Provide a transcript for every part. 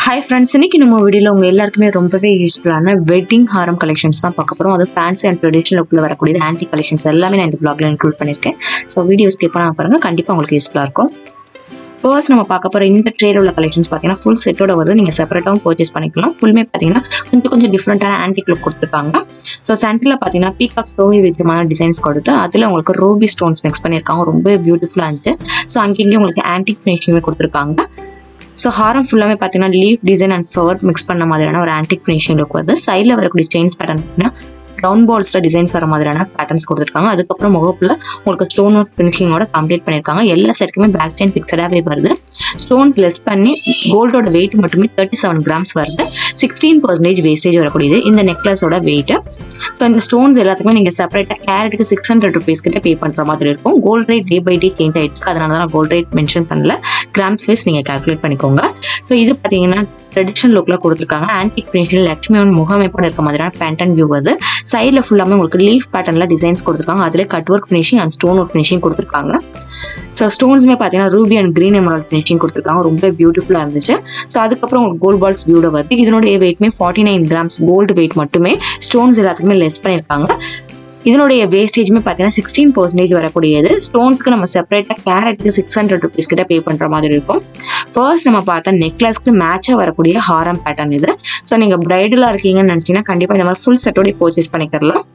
hi friends இன்னைக்கு நம்ம வீடியோவில் உங்கள் எல்லாருக்குமே ரொம்பவே யூஸ்ஃபுல்லான வெட்டிங் ஹாரம் கலெக்ஷன்ஸ் தான் பார்க்க போகிறோம் அது ஃபேன்சி அண்ட் ட்ரெடிஷனல் லுக்கில் வரக்கூடிய ஆன்டி கலெக்ஷன்ஸ் எல்லாமே நான் இந்த ப்ளாகில் இன்க்ளூட் பண்ணியிருக்கேன் ஸோ வீடியோ ஸ்கிப் பண்ணாம பாருங்கள் கண்டிப்பாக உங்களுக்கு யூஸ்ஃபுல்லாக இருக்கும் ஃபர்ஸ்ட் நம்ம பார்க்க போகிற இந்த ட்ரேல உள்ள கலெக்ஷன்ஸ் பார்த்தீங்கன்னா ஃபுல் செட்டோட வருது நீங்கள் செப்பரேட்டாகவும் பர்ச்சேஸ் பண்ணிக்கலாம் ஃபுல்லுமே பார்த்தீங்கன்னா கொஞ்சம் கொஞ்சம் டிஃப்ரெண்ட்டான ஆன்டிக் லுக் கொடுத்துருக்காங்க ஸோ சென்டரில் பார்த்தீங்கன்னா பீகாக் தோகை விதமான டிசைன்ஸ் கொடுத்து அதில் உங்களுக்கு ரூபி ஸ்டோன்ஸ் மிக்ஸ் பண்ணியிருக்காங்க ரொம்ப பியூட்டிஃபுல்லாக இருந்துச்சு ஸோ அங்கேயும் உங்களுக்கு ஆன்டிக் ஃபினிஷிங்குமே கொடுத்துருக்காங்க ஸோ ஹாரம் ஃபுல்லாமே பார்த்தீங்கன்னா leaf design and flower mix பண்ண மாதிரியான ஒரு ஆன்டிக் ஃபினிஷிங் லுக் வருது சைடில் வரக்கூடிய செயின்ஸ் பேட்டர்ன் பார்த்தீங்கன்னா ரவுண்ட் பால்ஸில் டிசைன்ஸ் வர மாதிரியான பேட்டர்ன்ஸ் கொடுத்துருக்காங்க அதுக்கப்புறம் முகப்பில் உங்களுக்கு ஸ்டோன் ஒர்க் ஃபினிஷிங்கோட கம்ப்ளீட் பண்ணியிருக்காங்க எல்லா செட்டுக்குமே பேக் செயின் ஃபிக்ஸடாகவே வருது ஸ்டோன்ஸ் லெஸ் பண்ணி கோல்டோட வெயிட் மட்டுமே தேர்ட்டி செவன் கிராம்ஸ் வருது சிக்ஸ்டீன் பர்சன்டேஜ் வேஸ்டேஜ் வரக்கூடியது இந்த நெக்லஸோட வெயிட் ஸோ இந்த ஸ்டோன்ஸ் எல்லாத்துக்குமே நீங்கள் செப்பரேட்டாக கேரட்டுக்கு சிக்ஸ் ஹண்ட்ரட் ருபீஸ் கிட்ட பே பண்ணுற மாதிரி இருக்கும் gold rate day by day change ஆகிட்டு இருக்கு அதனால தான் நான் கோல்ட் ரேட் மென்ஷன் பண்ணல கிராம்ஸ் வைஸ் நீங்கள் கால்குலேட் பண்ணிக்கோங்க ஸோ இது பார்த்தீங்கன்னா ட்ரெடிஷனல் லுக்கில் கொடுத்துருக்காங்க ஆன்டிக் ஃபினிஷில் லக்ஷ்மியோட முகமைப்போட இருக்க மாதிரியான பேண்ட் அண்ட் வியூ வருது சைடில் ஃபுல்லாமே உங்களுக்கு லீஃப் பேட்டர்னில் டிசைன்ஸ் கொடுத்துருக்காங்க அதில் cut work finishing and stone work finishing கொடுத்துருக்காங்க ஸோ ஸ்டோன்ஸுமே பார்த்தீங்கன்னா ruby and green emerald finishing கொடுத்துருக்காங்க ரொம்ப பியூட்டிஃபுல்லாக இருந்துச்சு ஸோ அதுக்கப்புறம் உங்களுக்கு கோல்ட் பால்ஸ் வியூட வருது இதனுடைய வெயிட்மே forty nine grams gold weight மட்டுமே ஸ்டோன்ஸ் எல்லாத்துக்குமே லெஸ் பண்ணியிருக்காங்க இதனுடைய வேஸ்டேஜுமே பார்த்தீங்கன்னா சிக்ஸ்டீன் பர்சன்டேஜ் வரக்கூடியது ஸ்டோன்ஸ்க்கு நம்ம செப்பரேட்டாக கேரட்டுக்கு சிக்ஸ் ஹண்ட்ரட் ருபீஸ் கிட்ட பே பண்ணுற மாதிரி இருக்கும் ஃபர்ஸ்ட் நம்ம பார்த்தா நெக்லஸ்க்கு மேட்சாக வரக்கூடிய ஹாரம் பேட்டர்ன் இது ஸோ நீங்கள் பிரைடலாக இருக்கீங்கன்னு நினச்சிங்கன்னா கண்டிப்பாக இந்த மாதிரி ஃபுல் செட்டோடய பர்ச்சேஸ் பண்ணிக்கலாம்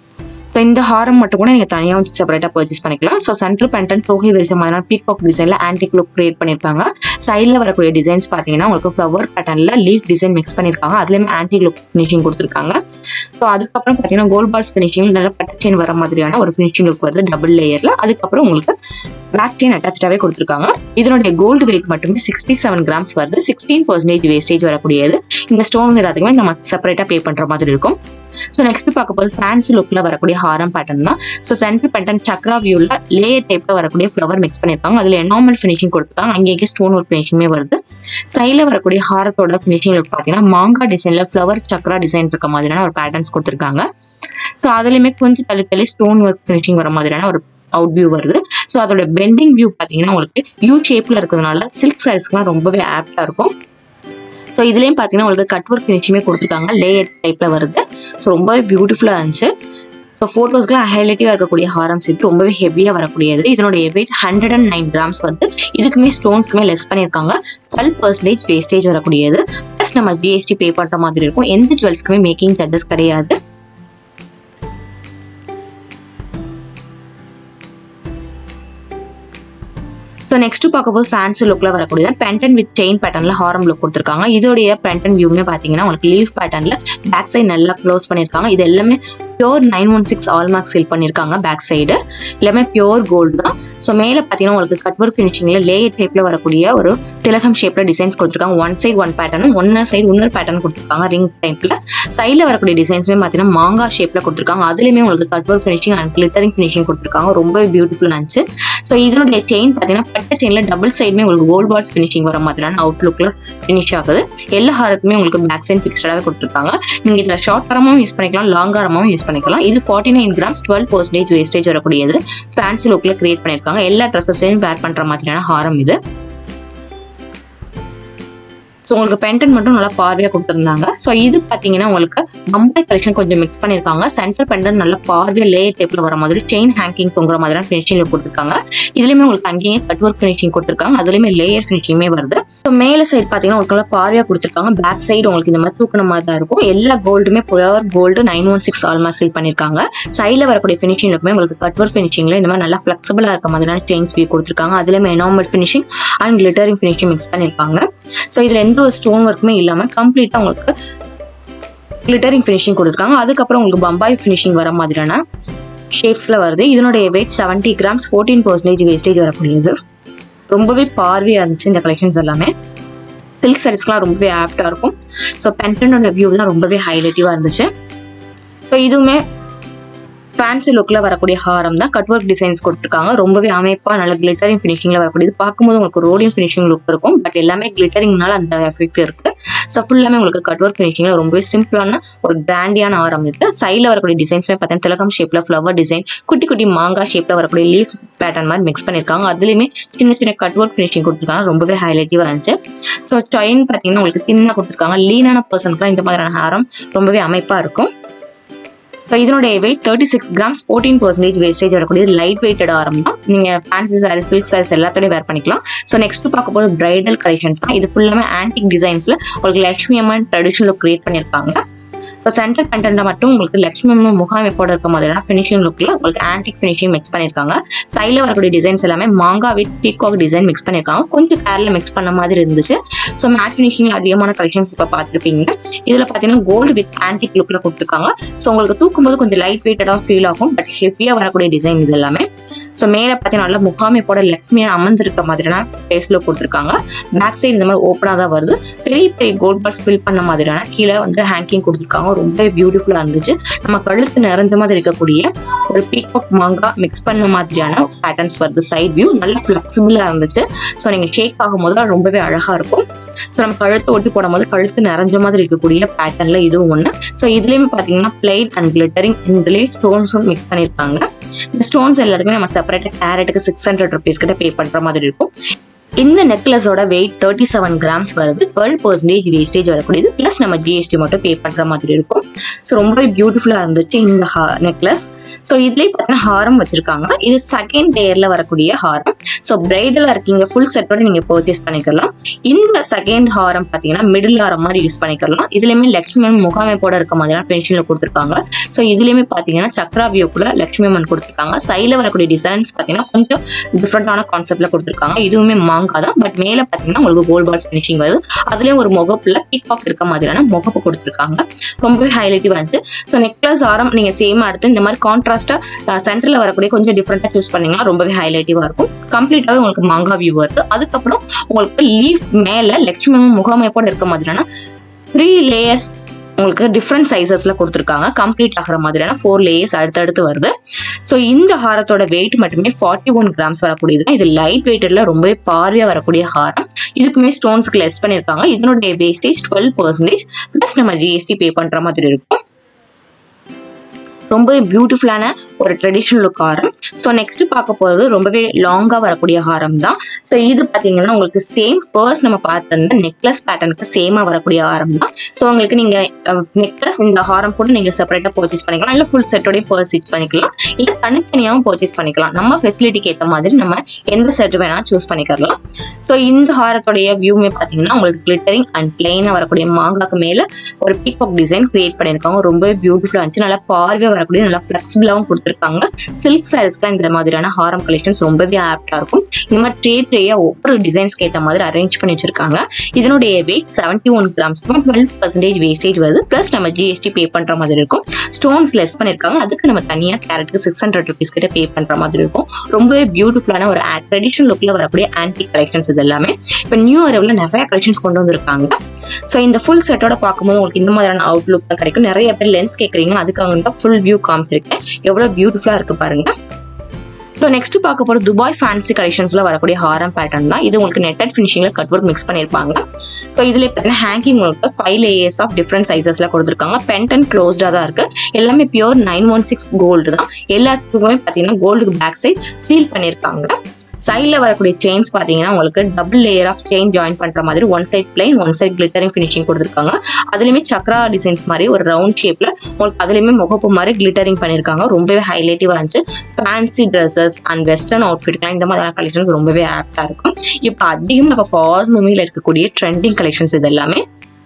ஸோ இந்த ஹாரம் மட்டும் கூட நீங்கள் தனியாக வந்து செப்பரேட்டாக பர்ச்சேஸ் பண்ணிக்கலாம் ஸோ சென்ட்ரல் பேண்டன் தொகை விரிச்ச மாதிரியான பீகாக் டிசைனில் ஆன்டிக் லுக் கிரியேட் பண்ணியிருக்காங்க சைடில் வரக்கூடிய டிசைன்ஸ் பார்த்தீங்கன்னா உங்களுக்கு ஃப்ளவர் பேட்டர்னில் லீஃப் டிசைன் மிக்ஸ் பண்ணியிருக்காங்க அதுலேயுமே ஆன்டிக் லுக் ஃபினிஷிங் கொடுத்துருக்காங்க ஸோ அதுக்கப்புறம் பார்த்தீங்கன்னா கோல்ட் பால்ஸ் ஃபினிஷிங் நல்ல பட்ட செயின் வர மாதிரியான ஒரு ஃபினிஷிங் லுக் வருது டபுள் லேயரில் அதுக்கப்புறம் உங்களுக்கு பேக் செயின் அட்டாச்சாகவே கொடுத்துருக்காங்க இதனுடைய கோல்டு வெயிட் மட்டுமே சிக்ஸ்டி செவன் கிராம்ஸ் வருது சிக்ஸ்டீன் பர்சன்டேஜ் வேஸ்டேஜ் வரக்கூடியது இந்த ஸ்டோன்ஸ் எல்லாத்துக்குமே நம்ம செப்பரேட்டாக பே பண்ணுற மாதிரி இருக்கும் ஸோ நெக்ஸ்ட் பார்க்க போது ஃபேன்சி லுக்கில் வரக்கூடிய ஹாரம் பேட்டர்ன் தான் ஸோ சென்டர் பேட்டர்ன் சக்ரா வியூவில் லேயர் டைப்பில் வரக்கூடிய ஃப்ளவர் மிக்ஸ் பண்ணியிருக்காங்க அதில் எனாமல் ஃபினிஷிங் கொடுத்துருக்காங்க அங்கேயே ஸ்டோன் ஒர்க் ஃபினிஷிங்குமே வருது சைடில் வரக்கூடிய ஹாரத்தோட ஃபினிஷிங் லுக் பார்த்தீங்கன்னா மாங்கா டிசைனில் ஃப்ளவர் சக்ரா டிசைன் இருக்க மாதிரியான ஒரு பேட்டர்ன்ஸ் கொடுத்துருக்காங்க ஸோ அதுலேயுமே கொஞ்சம் தள்ளி தள்ளி ஸ்டோன் ஒர்க் ஃபினிஷிங் வர மாதிரியான ஒரு அவுட் வியூ வருது ஸோ அதோட பெண்டிங் வியூ பார்த்தீங்கன்னா உங்களுக்கு யூ ஷேப்பில் இருக்கிறதுனால சில்க் சாரீஸ்க்குலாம் ரொம்பவே ஆப்டாக இருக்கும் ஸோ இதுலேயும் பார்த்தீங்கன்னா உங்களுக்கு கட் ஒர்க் ஃபினிஷுமே கொடுத்துருக்காங்க லேயர் டைப்பில் வருது ஸோ ரொம்பவே பியூட்டிஃபுல்லாக இருந்துச்சு ஸோ ஃபோட்டோஸ்க்குலாம் ஹைலைட்டிவாக இருக்கக்கூடிய ஹாரம் செட் ரொம்பவே ஹெவியாக வரக்கூடியது இதனுடைய weight hundred and nine grams வருது இதுக்குமே ஸ்டோன்ஸ்க்குமே லெஸ் பண்ணியிருக்காங்க டுவெல் பர்சன்டேஜ் வேஸ்டேஜ் வரக்கூடியது ப்ளஸ் நம்ம ஜிஎஸ்டி பே பண்ணுற மாதிரி இருக்கும் எந்த ஜுவல்ஸ்க்குமே மேக்கிங் சார்ஜஸ் கிடையாது ஸோ நெக்ஸ்ட் பார்க்கும்போது ஃபேன்சி லுக்கில் வரக்கூடிய பென்டன் வித் செயின் பேட்டர்னில் ஹாரம் லுக் கொடுத்துருக்காங்க இதோடைய பென்டன் வியூமே பார்த்தீங்கன்னா உங்களுக்கு லீஃப் பேட்டர்னில் பேக் சைடு நல்லா க்ளோஸ் பண்ணியிருக்காங்க இது எல்லாமே pure nine one six hallmark seal பண்ணியிருக்காங்க பேக் சைடு எல்லாமே பியோர் கோல்டு தான் ஸோ மேலே பார்த்தீங்கன்னா உங்களுக்கு கட் ஒர்க் ஃபினிஷிங்கில் லேயர் டைப்பில் வரக்கூடிய ஒரு திலகம் ஷேப்பில் டிசைன்ஸ் கொடுத்துருக்காங்க ஒன் சைடு ஒன் பேட்டர்னும் ஒன்னர் சைடு இன்னொரு பேட்டர்ன் கொடுத்துருக்காங்க ரிங் டைப்பில் சைடில் வரக்கூடிய டிசைன்ஸுமே பார்த்தீங்கன்னா மாங்கா ஷேப்பில் கொடுத்துருக்காங்க அதுலேயுமே உங்களுக்கு cut work finishing and glittering finishing கொடுத்துருக்காங்க ரொம்ப பியூட்டிஃபுல்லாக இருந்துச்சு ஸோ இதனுடைய செயின் பார்த்தீங்கன்னா பட்ட செயினில் டபுள் சைடுமே உங்களுக்கு கோல்ட் பால்ஸ் ஃபினிஷிங் வர மாதிரியான அவுட்லுக்கில் ஃபினிஷ் ஆகுது எல்லா ஹாரத்துமே உங்களுக்கு பேக் சைட் ஃபிக்ஸ்டாகவே கொடுத்துருக்காங்க நீங்கள் இதில் ஷார்ட் ஹாரமும் யூஸ் பண்ணிக்கலாம் லாங் ஹாரமும் யூஸ் பண்ணிக்கலாம் இது forty nine grams twelve percentage wastage வரக்கூடியது ஃபேன்சி லுக்கில் கிரியேட் பண்ணியிருக்காங்க எல்லா ட்ரெஸ்ஸஸையும் வேர் பண்ணுற மாதிரியான ஹாரம் இது ஸோ உங்களுக்கு பென்டன் மட்டும் நல்லா பார்வையாக கொடுத்துருந்தாங்க ஸோ இது பார்த்தீங்கன்னா உங்களுக்கு பம்பாய் கலெக்ஷன் கொஞ்சம் மிக்ஸ் பண்ணியிருக்காங்க சென்டர் பென்டன் நல்ல பார்வையாக லேயர் டைப்பில் வர மாதிரி செயின் ஹேங்கிங் தொங்குற மாதிரியான ஃபினிஷிங் கொடுத்துருக்காங்க இதுலேயுமே உங்களுக்கு அங்கேயே கட் ஒர்க் ஃபினிஷிங் கொடுத்துருக்காங்க அதுலேயுமே லேயர் ஃபினிஷிங்குமே வருது ஸோ மேலே சைடு பார்த்தீங்கன்னா உங்களுக்கு நல்லா பார்வையாக கொடுத்துருக்காங்க பேக் சைடு உங்களுக்கு இந்த மாதிரி தூக்கின மாதிரி தான் இருக்கும் எல்லா கோல்டுமே pure gold nine one six hallmark seal பண்ணியிருக்காங்க சைடில் வரக்கூடிய ஃபினிஷிங்லுக்குமே உங்களுக்கு கட் ஒர்க் ஃபினிஷிங்கில் இந்த மாதிரி நல்லா ஃப்ளெக்சிபிளாக இருக்க மாதிரியான செயின்ஸ் வியூ கொடுத்துருக்காங்க அதுலேயுமே enamel finishing and glittering finishing mix பண்ணியிருக்காங்க ஸோ இதில் எந்த ஒரு ஸ்டோன் ஒர்க்குமே இல்லாமல் கம்ப்ளீட்டாக உங்களுக்கு கிளிட்டரிங் ஃபினிஷிங் கொடுத்துருக்காங்க அதுக்கப்புறம் உங்களுக்கு பம்பாய் ஃபினிஷிங் வர மாதிரியான ஷேப்ஸில் வருது இதனுடைய weight seventy grams fourteen percentage wastage வரக்கூடியது ரொம்பவே பார்வையாக இருந்துச்சு இந்த கலெக்ஷன்ஸ் எல்லாமே சில்க் சாரீஸ்க்குலாம் ரொம்பவே ஆப்டாக இருக்கும் ஸோ பென்டனோட வியூ தான் ரொம்பவே ஹைலைட்டிவாக இருந்துச்சு ஸோ இதுவுமே ஃபேன்சி லுக்கில் வரக்கூடிய ஹாரம் தான் கட் ஒர்க் டிசைன்ஸ் கொடுத்துருக்காங்க ரொம்பவே அமைப்பாக நல்ல கிளிட்டரிங் ஃபினிஷிங்கில் வரக்கூடியது பார்க்கும்போது உங்களுக்கு ரோடியம் ஃபினிஷிங் லுக் இருக்கும் பட் எல்லாமே கிளிட்டரிங்னால அந்த எஃபெக்ட் இருக்குது ஸோ ஃபுல்லாமே உங்களுக்கு கட் ஒர்க் ஃபினிஷிங்கில் ரொம்பவே சிம்பிளான ஒரு கிராண்டியான ஆரம் இது சைடில் வரக்கூடிய டிசைன்ஸ்மே பார்த்தீங்கன்னா திலகம் ஷேப்பில் ஃப்ளவர் டிசைன் குட்டி குட்டி மாங்காய் ஷேப்பில் வரக்கூடிய லீஃப் பேட்டர்ன் மாதிரி மிக்ஸ் பண்ணியிருக்காங்க அதுலேயுமே சின்ன சின்ன கட் ஒர்க் ஃபினிஷிங் கொடுத்துருக்காங்க ரொம்பவே ஹைலைட்டிவாக இருந்துச்சு ஸோ செயின் பார்த்தீங்கன்னா உங்களுக்கு தின்னாக கொடுத்துருக்காங்க லீனான பர்சனுக்குலாம் இந்த மாதிரியான ஹாரம் ரொம்பவே அமைப்பாக இருக்கும் ஸோ இதனுடைய weight thirty six grams fourteen percentage wastage வரக்கூடிய லைட் வெயிட்டட் ஆரம் தான் நீங்கள் ஃபேன்சி சாரீஸ் சில்க் சாரீஸ் எல்லாத்தோடய வேர் பண்ணிக்கலாம் ஸோ நெக்ஸ்ட் பார்க்க போது பிரைடல் கலெக்ஷன்ஸ் தான் இது ஃபுல்லாமே ஆன்டிக் டிசைன்ஸில் உங்களுக்கு Lakshmi Amman traditional look create பண்ணியிருப்பாங்க ஸோ சென்டர் கண்டென்ட்டை மட்டும் உங்களுக்கு லக்ஷ்மி அம்மன் முகாமைப்போட இருக்க மாதிரியான ஃபினிஷிங் லுக்கில் உங்களுக்கு ஆன்டிக் ஃபினிஷிங் மிக்ஸ் பண்ணியிருக்காங்க சைடில் வரக்கூடிய டிசைன்ஸ் எல்லாமே மாங்கா வித் பீகாக் டிசைன் மிக்ஸ் பண்ணியிருக்காங்க கொஞ்சம் கேரில் மிக்ஸ் பண்ண மாதிரி இருந்துச்சு ஸோ மேட் ஃபினிஷிங்கில் அதிகமான கலெக்ஷன்ஸ் இப்போ பார்த்துருப்பீங்க இதில் பார்த்தீங்கன்னா கோல்டு வித் ஆன்டிக் லுக்கில் கொடுத்துருக்காங்க ஸோ உங்களுக்கு தூக்கும்போது கொஞ்சம் லைட் வெயிட்டடாக ஃபீல் ஆகும் பட் ஹெவியாக வரக்கூடிய டிசைன் இது எல்லாமே ஸோ மேலே பார்த்தீங்கன்னா நல்லா முகாமைப்போட லக்ஷ்மியாக அமர்ந்திருக்க மாதிரியான ஃபேஸில் கொடுத்துருக்காங்க பேக் சைடு இந்த மாதிரி ஓப்பனாக தான் வருது பெரிய பெரிய கோல்ட் பால்ஸ் ஃபில் பண்ண மாதிரியான கீழே வந்து ஹேங்கிங் கொடுத்துருக்காங்க ரொம்ப பியூட்டிஃபுல்லாக இருந்துச்சு நம்ம கழுத்து நிறைஞ்ச மாதிரி இருக்கக்கூடிய ஒரு பீகாக் மாங்கா மிக்ஸ் பண்ண மாதிரியான பேட்டர்ன்ஸ் வருது சைட் வியூ நல்ல ஃப்ளெக்சிபிளாக இருந்துச்சு ஸோ நீங்கள் ஷேக் ஆகும்போது ரொம்பவே அழகாக இருக்கும் ஸோ நம்ம கழுத்து ஒட்டி போடும்போது கழுத்து நிறைஞ்ச மாதிரி இருக்கக்கூடிய பேட்டர்ன்ல இதுவும் ஒன்று ஸோ இதுலேயுமே பார்த்தீங்கன்னா பிளைன் அண்ட் கிளிட்டரிங் இதுலேயே ஸ்டோன்ஸும் மிக்ஸ் பண்ணியிருக்காங்க இந்த ஸ்டோன்ஸ் எல்லாத்துக்குமே நம்ம செப்பரேட்டாக கேரட்டுக்கு சிக்ஸ் ஹண்ட்ரட் ருபீஸ் கிட்ட பே பண்ணுற மாதிரி இருக்கும் இந்த நெக்லஸோட வெயிட் தேர்ட்டி செவன் கிராம்ஸ் வருது டுவெல் பர்சன்டேஜ் வேஸ்டேஜ் வரக்கூடியது ப்ளஸ் நம்ம ஜிஎஸ்டி மட்டும் பே பண்ணுற மாதிரி இருக்கும் ஸோ ரொம்பவே பியூட்டிஃபுல்லாக இருந்துச்சு இந்த ஹா நெக்லஸ் ஸோ இதுலேயே பார்த்தீங்கன்னா ஹாரம் வச்சுருக்காங்க இது செகண்ட் லேயரில் வரக்கூடிய ஹாரம் ஸோ பிரைடலாக இருக்கீங்க ஃபுல் செட்டோட நீங்கள் பர்ச்சேஸ் பண்ணிக்கலாம் இந்த செகண்ட் ஹாரம் பார்த்தீங்கன்னா மிடில் ஹாரம் மாதிரி யூஸ் பண்ணிக்கலாம் இதுலேயுமே லக்ஷ்மி முகாமைப்போட இருக்க மாதிரியான ஃபென்ஷனில் கொடுத்துருக்காங்க ஸோ இதுலேயுமே பார்த்தீங்கன்னா சக்ரா வியூக்குள்ள லக்ஷ்மி அம்மன் கொடுத்துருக்காங்க சைடில் வரக்கூடிய டிசைன்ஸ் பார்த்தீங்கன்னா கொஞ்சம் டிஃப்ரெண்டான கான்செப்ட்ல கொடுத்துருக்காங்க இதுவுமே மாங்கா தான் பட் மேலே பார்த்தீங்கன்னா உங்களுக்கு கோல்ட் பால்ஸ் ஃபினிஷிங் வருது அதுலேயும் ஒரு முகப்புல பீகாக் இருக்க மாதிரியான முகப்பு கொடுத்துருக்காங்க ரொம்பவே ஹைலைட்டிவ் இருந்துச்சு ஸோ நெக்லஸ் ஆரம் நீங்கள் சேமாக எடுத்து இந்த மாதிரி கான்ட்ராஸ்ட்டாக சென்டரில் வரக்கூடிய கொஞ்சம் டிஃப்ரெண்ட்டாக சூஸ் பண்ணீங்கன்னா ரொம்பவே ஹைலைட்டிவாக இருக்கும் கம்ப்ளீட்டாகவே உங்களுக்கு மாங்கா வியூ வருது அதுக்கப்புறம் உங்களுக்கு லீஃப் மேலே லக்ஷ்மி முகமைப்போட இருக்க மாதிரியான த்ரீ லேயர்ஸ் உங்களுக்கு டிஃப்ரெண்ட் சைஸஸில் கொடுத்துருக்காங்க கம்ப்ளீட் ஆகிற மாதிரியான ஃபோர் லேயர்ஸ் அடுத்தடுத்து வருது ஸோ இந்த ஹாரத்தோட வெயிட் மட்டுமே ஃபார்ட்டி ஒன் கிராம்ஸ் வரக்கூடியது இது லைட் வெயிட்டில் ரொம்பவே பார்வையாக வரக்கூடிய ஹாரம் இதுக்குமே ஸ்டோன்ஸ்க்கு லெஸ் பண்ணியிருக்காங்க இதனுடைய வேஸ்டேஜ் டுவெல் பர்சன்டேஜ் ப்ளஸ் நம்ம ஜிஎஸ்டி பே பண்ணுற மாதிரி இருக்கும் ரொம்பவே பியூட்டிஃபுல்லான ஒரு ட்ரெடிஷ்னல் லுக் ஹாரம் ஸோ நெக்ஸ்ட் பார்க்க போகிறது ரொம்பவே லாங்காக வரக்கூடிய ஹாரம் தான் ஸோ இது பார்த்தீங்கன்னா உங்களுக்கு சேம் பர்ஸ் நம்ம பார்த்திருந்த நெக்லஸ் பேட்டர்னுக்கு சேமாக வரக்கூடிய ஹாரம் தான் ஸோ உங்களுக்கு நீங்கள் நெக்லஸ் இந்த ஹாரம் கூட நீங்கள் செப்பரேட்டாக பர்ச்சேஸ் பண்ணிக்கலாம் இல்லை ஃபுல் செட்டோடய பர்ஸ் ஸ்டிச் பண்ணிக்கலாம் இல்லை தனித்தனியாகவும் பர்ச்சேஸ் பண்ணிக்கலாம் நம்ம ஃபெசிலிட்டிக்கு ஏற்ற மாதிரி நம்ம எந்த செட் வேணாலும் சூஸ் பண்ணிக்கலாம் ஸோ இந்த ஹாரத்தோடைய வியூமே பார்த்தீங்கன்னா உங்களுக்கு கிளிட்டரிங் அண்ட் பிளெயினாக வரக்கூடிய மாங்காக்கு மேலே ஒரு பீகாக் டிசைன் கிரியேட் பண்ணியிருக்காங்க ரொம்பவே பியூட்டிஃபுல்லாக இருந்துச்சு நல்லா பார்வையாக வரக்கூடிய நல்லா ஃப்ளெக்சிபிளாகவும் கொடுத்துருக்காங்க சில்க் சாரீஸ்க்குலாம் இந்த மாதிரியான ஹாரம் கலெக்ஷன்ஸ் ரொம்பவே ஆப்டாக இருக்கும் இந்த மாதிரி ட்ரே ட்ரேயாக ஒவ்வொரு டிசைன்ஸ்க்கு ஏற்ற மாதிரி அரேஞ்ச் பண்ணி வச்சிருக்காங்க இதனுடைய weight seventy one grams twelve percentage wastage வருது ப்ளஸ் நம்ம ஜிஎஸ்டி பே பண்ணுற மாதிரி இருக்கும் ஸ்டோன்ஸ் லெஸ் பண்ணியிருக்காங்க அதுக்கு நம்ம தனியாக கேரட்டுக்கு சிக்ஸ் ஹண்ட்ரட் ருபீஸ் கிட்ட பே பண்ணுற மாதிரி இருக்கும் ரொம்பவே பியூட்டிஃபுல்லான ஒரு ட்ரெடிஷனல் லுக்கில் வரக்கூடிய ஆன்டி கலெக்ஷன்ஸ் இது எல்லாமே இப்போ நியூ அரவில் நிறைய கலெக்ஷன்ஸ் கொண்டு வந்திருக்காங்க ஸோ இந்த ஃபுல் செட்டோட பார்க்கும்போது உங்களுக்கு இந்த மாதிரியான அவுட்லுக் தான் கிடைக்கும் நிறைய பேர் லென்ஸ் கேட்குறீங்க அதுக்காக தான் ஃபுல் வியூ காமிச்சிருக்கேன் எவ்வளோ பியூட்டிஃபுல்லாக இருக்கு பாருங்க ஸோ நெக்ஸ்ட் பார்க்க போகிற துபாய் ஃபேன்சி கலெக்ஷன்ஸ்ல வரக்கூடிய ஹாரம் பேட்டர்ன் தான் இது உங்களுக்கு நெட்டட் ஃபினிஷிங்ல கட் ஒர்க் மிக்ஸ் பண்ணியிருப்பாங்க ஸோ இதுல பார்த்தீங்கன்னா ஹேங்கிங் உங்களுக்கு ஃபைவ் லேயர்ஸ் ஆஃப் டிஃப்ரெண்ட் சைசஸ்ல கொடுத்துருக்காங்க பென்டன் க்ளோஸ்டாக தான் இருக்கு எல்லாமே pure nine one six gold தான் எல்லாத்துக்குமே பார்த்தீங்கன்னா கோல்டுக்கு பேக் சைட் சீல் பண்ணியிருக்காங்க சைடில் வரக்கூடிய செயின்ஸ் பார்த்தீங்கன்னா உங்களுக்கு double layer of chain join பண்ணுற மாதிரி one side plain one side glittering finishing கொடுத்துருக்காங்க அதுலேயுமே சக்ரா டிசைன்ஸ் மாதிரி ஒரு ரவுண்ட் ஷேப்பில் உங்களுக்கு அதுலேயுமே முகப்பு மாதிரி கிளிட்டரிங் பண்ணியிருக்காங்க ரொம்பவே ஹைலைட்டிவாக இருந்துச்சு ஃபேன்சி ட்ரெஸ்ஸஸ் அண்ட் வெஸ்டர்ன் அவுட்ஃபிட்லாம் இந்த மாதிரியான கலெக்ஷன்ஸ் ரொம்பவே ஆப்டாக இருக்கும் இப்போ அதிகமாக இப்போ ஃபாஸ்ட் மூவியில் இருக்கக்கூடிய ட்ரெண்டிங் கலெக்ஷன்ஸ் இது எல்லாமே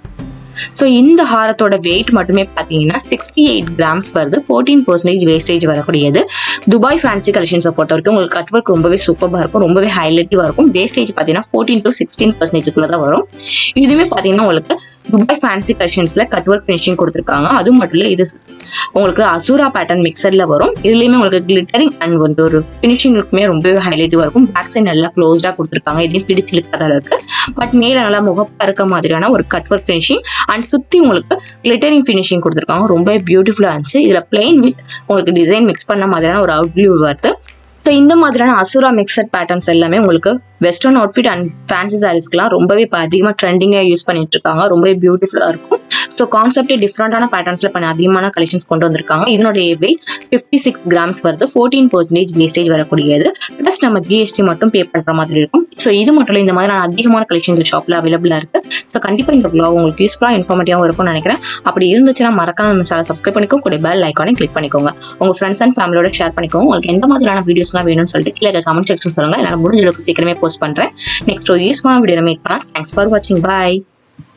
ஸோ இந்த ஹாரத்தோட வெயிட் மட்டுமே பார்த்தீங்கன்னா சிக்ஸ்டி எயிட் கிராம்ஸ் வருது ஃபோர்டீன் பர்சன்டேஜ் வேஸ்டேஜ் வரக்கூடியது துபாய் ஃபேன்சி கலெக்ஷன்ஸை பொறுத்த வரைக்கும் உங்களுக்கு கட் ஒர்க் ரொம்பவே சூப்பராக இருக்கும் ரொம்பவே ஹைலைட்டிவாக இருக்கும் வேஸ்டேஜ் பார்த்தீங்கன்னா ஃபோர்டீன் டு சிக்ஸ்டீன் பர்சன்டேஜுக்குள்ள தான் வரும் இதுவுமே பார்த்தீங்கன்னா உங்களுக்கு துபாய் ஃபேன்சி கலெக்ஷன்ஸ்ல கட் ஒர்க் ஃபினிஷிங் கொடுத்துருக்காங்க அது மட்டும் இல்லை இது உங்களுக்கு அசூரா பேட்டர்ன் மிக்சர்ல வரும் இதுலயுமே உங்களுக்கு கிளிட்டரிங் அண்ட் வந்து ஒரு ஃபினிஷிங் லுக்குமே ரொம்பவே ஹைலைட்டிவா இருக்கும் பேக் சைட் நல்லா க்ளோஸ்டா கொடுத்துருக்காங்க இதையும் பிடிச்சு இழுக்காத அளவுக்கு பட் மேல நல்லா முகப்பா இருக்க மாதிரியான ஒரு கட் ஒர்க் ஃபினிஷிங் அண்ட் சுத்தி உங்களுக்கு கிளிட்டரிங் ஃபினிஷிங் கொடுத்துருக்காங்க ரொம்பவே பியூட்டிஃபுல்லா இருந்துச்சு இதுல பிளைன் வித் உங்களுக்கு டிசைன் மிக்ஸ் பண்ண மாதிரியான ஒரு அவுட்வியூ வருது ஸோ இந்த மாதிரியான அசுரா மிக்சட் பேட்டர்ன்ஸ் எல்லாமே உங்களுக்கு வெஸ்டர்ன் அவுட்ஃபிட் அண்ட் ஃபேன்சி சாரீஸ்க்குலாம் ரொம்பவே இப்போ அதிகமாக ட்ரெண்டிங்காக யூஸ் பண்ணிட்டு இருக்காங்க ரொம்பவே பியூட்டிஃபுல்லாக இருக்கும் ஸோ கான்செப்டே டிஃப்ரெண்டான பேட்டர்ன்ஸில் பண்ண அதிகமான கலெக்ஷன்ஸ் கொண்டு வந்திருக்காங்க இதனுடைய வெயிட் ஃபிஃப்டி சிக்ஸ் கிராம்ஸ் வருது ஃபோர்டீன் பர்சன்டேஜ் வேஸ்டேஜ் வரக்கூடியது ப்ளஸ் நம்ம ஜிஎஸ்டி மட்டும் பே பண்ணுற மாதிரி இருக்கும் ஸோ இது மட்டும் இல்லை இந்த மாதிரியான அதிகமான கலெக்ஷன் இந்த ஷாப்பில் அவைலபிளாக இருக்குது ஸோ கண்டிப்பாக இந்த vlog உங்களுக்கு யூஸ்ஃபுல்லாக இன்ஃபார்மேட்டிவாகவும் இருக்கும்னு நினைக்கிறேன் அப்படி இருந்துச்சுன்னா மறக்காம நம்ம சேனல் சப்ஸ்கிரைப் பண்ணிக்கோங்க கூட பெல் ஐக்கானே கிளிக் பண்ணிக்கோங்க உங்கள் ஃப்ரெண்ட்ஸ் அண்ட் ஃபேமிலியோட ஷேர் பண்ணிக்கோங்க உங்களுக்கு எந்த மாதிரியான வீடியோஸ்லாம் வேணும்னு சொல்லிட்டு கீழே கமெண்ட் செக்ஷன் சொல்லுங்கள் என்னால் முடிஞ்ச அளவுக்கு சீக்கிரமே போஸ்ட் பண்ணுறேன் நெக்ஸ்ட் ஒரு யூஸ்ஃபுல்லான வீடியோ மீட் பண்ணலாம் தேங்க்ஸ் ஃபார் வாட்சிங் பாய்